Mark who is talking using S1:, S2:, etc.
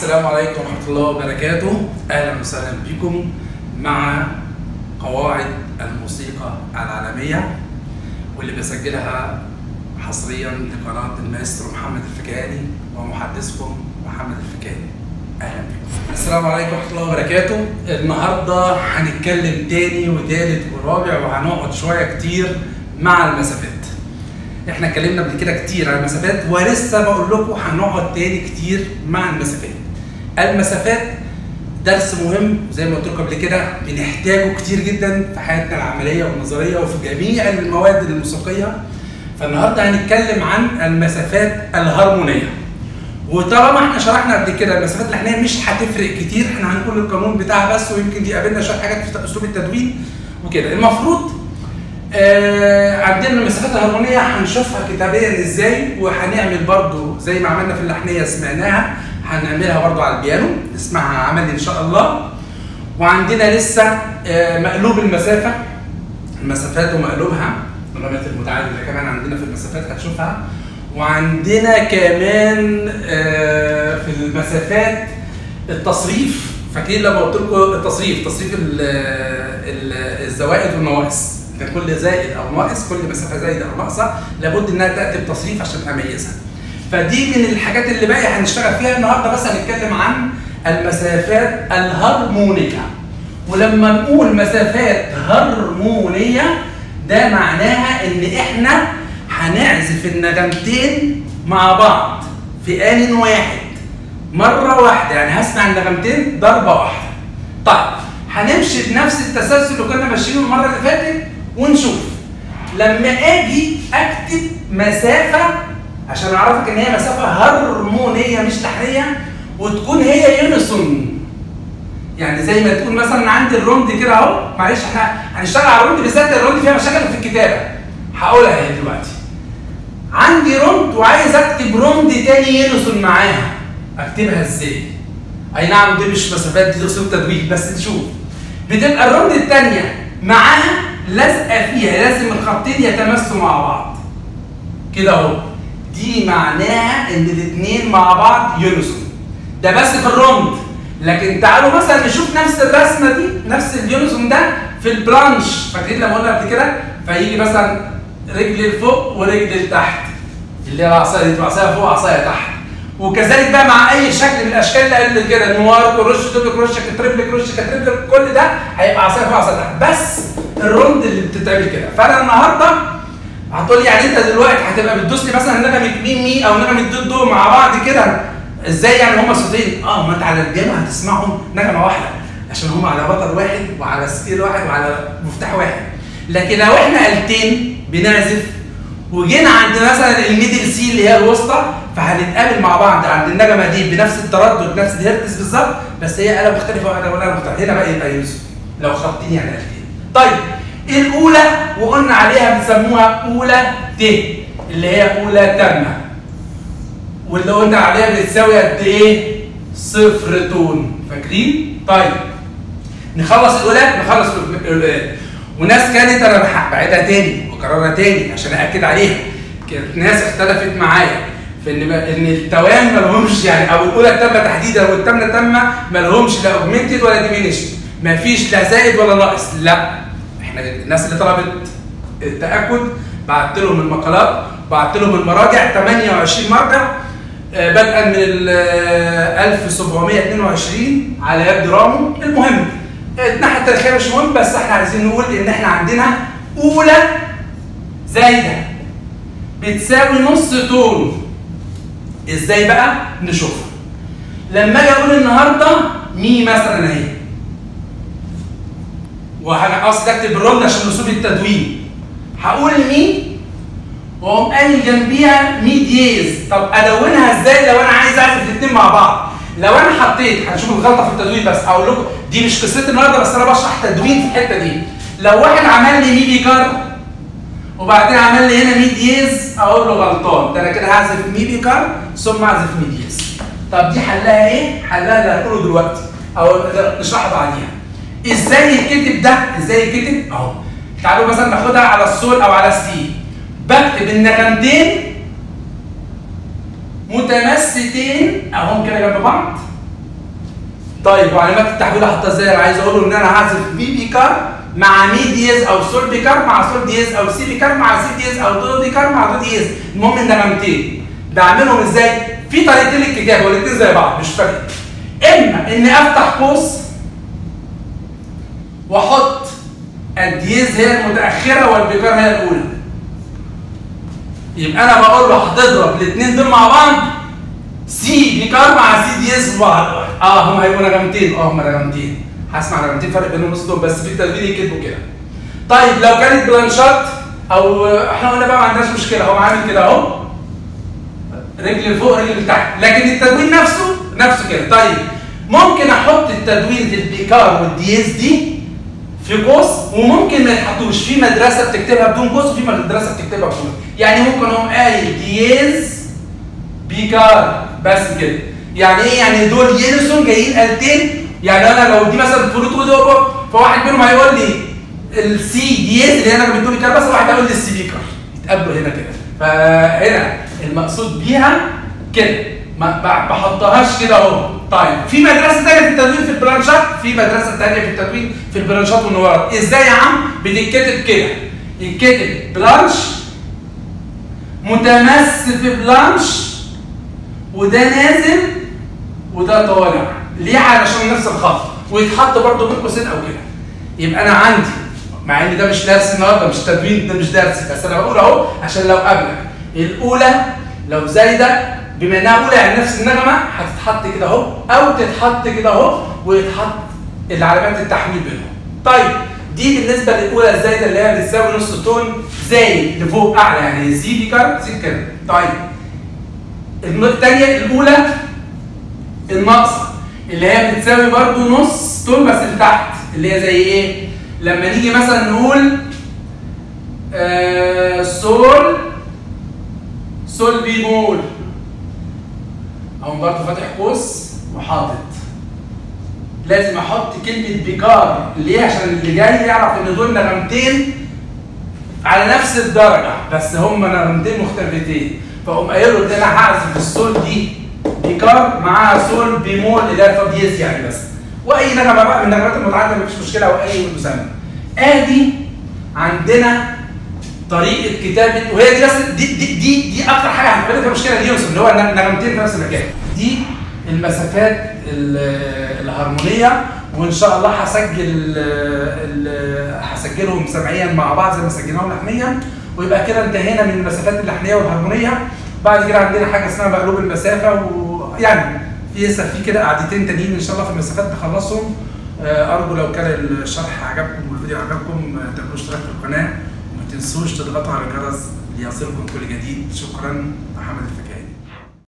S1: السلام عليكم ورحمة الله وبركاته أهلا وسهلا بكم مع قواعد الموسيقى العالمية واللي بسجلها حصريا لقناة المايسترو محمد الفكاني ومحدثكم محمد الفكاني أهلا بكم السلام عليكم ورحمة الله وبركاته النهاردة هنتكلم تاني وتالت ورابع وهنقعد شوية كتير مع المسافات احنا اتكلمنا قبل كده كتير عن المسافات ولسه بقول لكم هنقعد تاني كتير مع المسافات المسافات درس مهم زي ما قلت لكم قبل كده بنحتاجه كتير جدا في حياتنا العمليه والنظريه وفي جميع المواد الموسيقيه فالنهارده هنتكلم عن المسافات الهارمونيه وطالما احنا شرحنا قبل كده المسافات اللحنيه مش هتفرق كتير احنا هنقول القانون بتاعها بس ويمكن دي قابلنا شويه حاجات في اسلوب التدوين وكده المفروض آه عندنا المسافات الهارمونيه هنشوفها كتابيا ازاي وهنعمل برضو زي ما عملنا في اللحنيه سمعناها هنعملها برضو على البيانو اسمها عملي ان شاء الله وعندنا لسه آه مقلوب المسافه المسافات ومقلوبها الرمات المتعادله كمان عندنا في المسافات هتشوفها وعندنا كمان آه في المسافات التصريف فاكرين لما قلت لكم التصريف تصريف ال ال الزوائد والنواقص كان كل زائد او ناقص كل مسافه زايده او ناقصه لابد انها تاتي بتصريف عشان اميزها فدي من الحاجات اللي باقي هنشتغل فيها النهارده بس هنتكلم عن المسافات الهرمونيه ولما نقول مسافات هرمونيه ده معناها ان احنا هنعزف النغمتين مع بعض في آن واحد مرة واحدة يعني هسمع النغمتين ضربة واحدة طيب هنمشي بنفس التسلسل اللي كنا ماشيينه المرة اللي فاتت ونشوف لما اجي اكتب مسافة عشان اعرفك ان هي مسافة هرمونية مش لحنية وتكون هي يونيسون يعني زي ما تقول مثلا عندي الروند كده اهو معلش احنا هنشتغل على الروند بالذات الروند فيها مشاكل في الكتابة هقولها اهي دلوقتي عندي روند وعايز اكتب روند تاني يونيسون معاها اكتبها ازاي؟ اي نعم دي مش مسافات دي اسلوب تدوين بس نشوف بتبقى الروند الثانيه معاها لازقه فيها لازم الخطين يتمسوا مع بعض كده اهو دي معناها ان الاثنين مع بعض يونيسون ده بس في الروند لكن تعالوا مثلا نشوف نفس الرسمه دي نفس اليونيسون ده في البلانش فاكرين لما قلنا قبل كده فيجي مثلا رجل لفوق ورجل لتحت اللي هي العصايه دي عصايه فوق عصايه تحت وكذلك بقى مع اي شكل من الاشكال اللي قال كده نوار كروش دوبل كروش كتريبل كروش كتريبل كل ده هيبقى عصايه فوق عصايه تحت بس الروند اللي بتتعمل كده فانا النهارده هتقول لي يعني انت دلوقتي هتبقى بتدوس لي مثلا نغمه مي مي او نغمه دو دو مع بعض كده ازاي يعني هما صوتين اه ما انت على الجامع هتسمعهم نغمه واحده عشان هما على بطل واحد وعلى سكيل واحد وعلى مفتاح واحد لكن لو احنا آلتين بنعزف وجينا عند مثلا الميدل سي اللي هي الوسطى فهنتقابل مع بعض عند النغمه دي بنفس التردد نفس الهرتز بالظبط بس هي آلة مختلفة وأنا وأنا مختلفة هنا بقى يبقى يوسف لو خطين يعني آلتين. طيب الأولى وقلنا عليها بنسموها أولى ت اللي هي أولى تامة واللي قلنا عليها بتساوي قد إيه؟ صفر تون فاكرين؟ طيب نخلص الأولاد نخلص الأولاد وناس كانت أنا بعيدها تاني وأكررها تاني عشان أأكد عليها كانت ناس اختلفت معايا في ان ان التوام ما لهمش يعني او الاولى التامه تحديدا والثامنه التامه ما لهمش لا اوجمنتد ولا ديمينيشن ما فيش لا زائد ولا ناقص لا احنا الناس اللي طلبت التاكد بعت لهم المقالات بعت لهم المراجع 28 مرجع بدءا من ال 1722 على يد رامو المهم الناحيه التاريخيه مش مهم بس احنا عايزين نقول ان احنا عندنا اولى زايده بتساوي نص تون ازاي بقى نشوفها لما اجي اقول النهارده مي مثلا اهي وانا قصدي اكتب الرول عشان اسلوب التدوين هقول مي واقوم قايل جنبيها مي دييز طب ادونها ازاي لو انا عايز اعزف الاثنين مع بعض لو انا حطيت هنشوف الغلطه في التدوين بس اقول لكم دي مش قصتي النهارده بس انا بشرح تدوين في الحته دي لو واحد عمل لي مي بيكار وبعدين عمل لي هنا مي دييز اقول له غلطان ده انا كده هعزف مي بيكار ثم اعزف مي دييز طب دي حلها ايه؟ حلها اللي هنقوله دلوقتي او نشرحها بعديها ازاي يتكتب ده؟ ازاي يتكتب؟ اهو تعالوا مثلا ناخدها على السول او على السي بكتب النغمتين متمستين اهم كده جنب بعض طيب وعلامات التحويل احطها ازاي؟ انا عايز اقول له ان انا هعزف بي بيكار مع مي دييز او سول بيكار مع سول دييز او سي بيكار مع سي دييز او دو بيكار مع دو دييز المهم ان نغمتين بعملهم ازاي؟ في طريقتين للكتابه والاثنين زي بعض مش فارق اما اني افتح قوس واحط الدييز هي المتاخره والبيكار هي الاولى يبقى انا بقول له هتضرب الاثنين دول مع بعض سي بيكار مع سي دييز في بعض اه هم هيبقوا نغمتين اه هم نغمتين هسمع نغمتين فرق بينهم نص دول بس في التدوين يكتبوا كده طيب لو كانت بلانشات او احنا قلنا بقى ما عندناش مشكله هو عامل كده اهو رجل لفوق رجل لتحت لكن التدوين نفسه نفسه كده طيب ممكن احط التدوين البيكار والدييز دي في قوس وممكن ما يتحطوش في مدرسه بتكتبها بدون قوس وفي مدرسه بتكتبها بقوس يعني ممكن اقوم قايل دييز بيكار بس كده يعني ايه يعني دول ينسون جايين آلتين يعني انا لو دي مثلا فلوت ودوبو فواحد منهم هيقول لي السي دييز اللي انا بتقول بيكار بس واحد هيقول لي السي بيكار يتقابلوا هنا كده فهنا المقصود بيها كده ما بحطهاش كده اهو طيب في مدرسه ثانيه في التدوين في البلانشات في مدرسه ثانيه في التدوين في البلانشات والنوارات ازاي يا عم بتتكتب كده يتكتب بلانش متمس في بلانش وده نازل وده طالع ليه علشان نفس الخط ويتحط برضه بين قوسين او كده يبقى انا عندي مع ان ده مش درس النهارده مش تدوين ده مش درس بس انا بقول اهو عشان لو قابلك الاولى لو زايده بما انها اولى يعني نفس النغمه هتتحط كده اهو او تتحط كده اهو ويتحط العلامات التحويل بينهم. طيب دي بالنسبه للاولى الزايده اللي هي بتساوي نص تون زايد لفوق اعلى يعني زي بيكر زي كده. طيب الثانيه الاولى الناقصه اللي هي بتساوي برضو نص تون بس لتحت اللي هي زي ايه؟ لما نيجي مثلا نقول آه سول سول بيمول اقوم برضه فاتح قوس وحاطط لازم احط كلمه بيكار ليه عشان اللي جاي يعرف ان دول نغمتين على نفس الدرجه بس هم نغمتين مختلفتين فاقوم قايل له ان انا هعزف السول دي بيكار معاها سول بيمول اللي هي فا دييز يعني بس واي نغمه بقى من النغمات المتعدده مفيش مشكله او اي مسمى ادي عندنا طريقه كتابه وهي دي بس دي دي دي, دي اكتر حاجه هتقابلها فيها مشكله اليونسون اللي هو نغمتين في نفس المكان دي المسافات الهارمونيه وان شاء الله هسجل هسجلهم سمعيا مع بعض زي ما سجلناهم لحنيا ويبقى كده انتهينا من المسافات اللحنيه والهارمونيه بعد كده عندنا حاجه اسمها مقلوب المسافه ويعني في لسه في كده قعدتين تانيين ان شاء الله في المسافات نخلصهم ارجو لو كان الشرح عجبكم والفيديو عجبكم تعملوا اشتراك في القناه وما تنسوش تضغطوا على الجرس ليصلكم كل جديد شكرا محمد الفكاهي